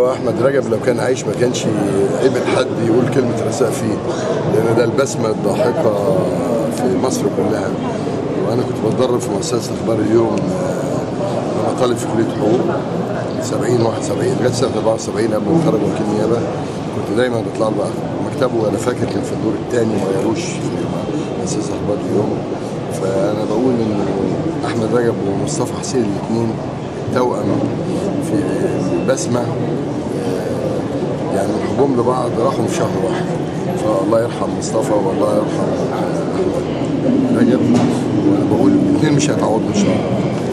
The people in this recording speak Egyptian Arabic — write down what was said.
هو احمد رجب لو كان عايش ما كانش قبل حد يقول كلمه رثاء فيه لان ده البسمه الضاحكه في مصر كلها وانا كنت بتدرب في مؤسسه اخبار اليوم آه، وانا طالب في كليه حقوق 70 71 لغايه سنه 74 قبل ما اتخرج وكيل نيابه كنت دايما بطلع له مكتبه وانا فاكر كان في الدور الثاني ما غيروش في مؤسسه اخبار اليوم فانا بقول ان احمد رجب ومصطفى حسين الاثنين توأم في بسمه آه، يعني من حبهم لبعض راحوا في شهر واحد فالله يرحم مصطفى والله يرحم احمد رجب وانا بقول الاثنين مش هيتعوضوا ان شاء الله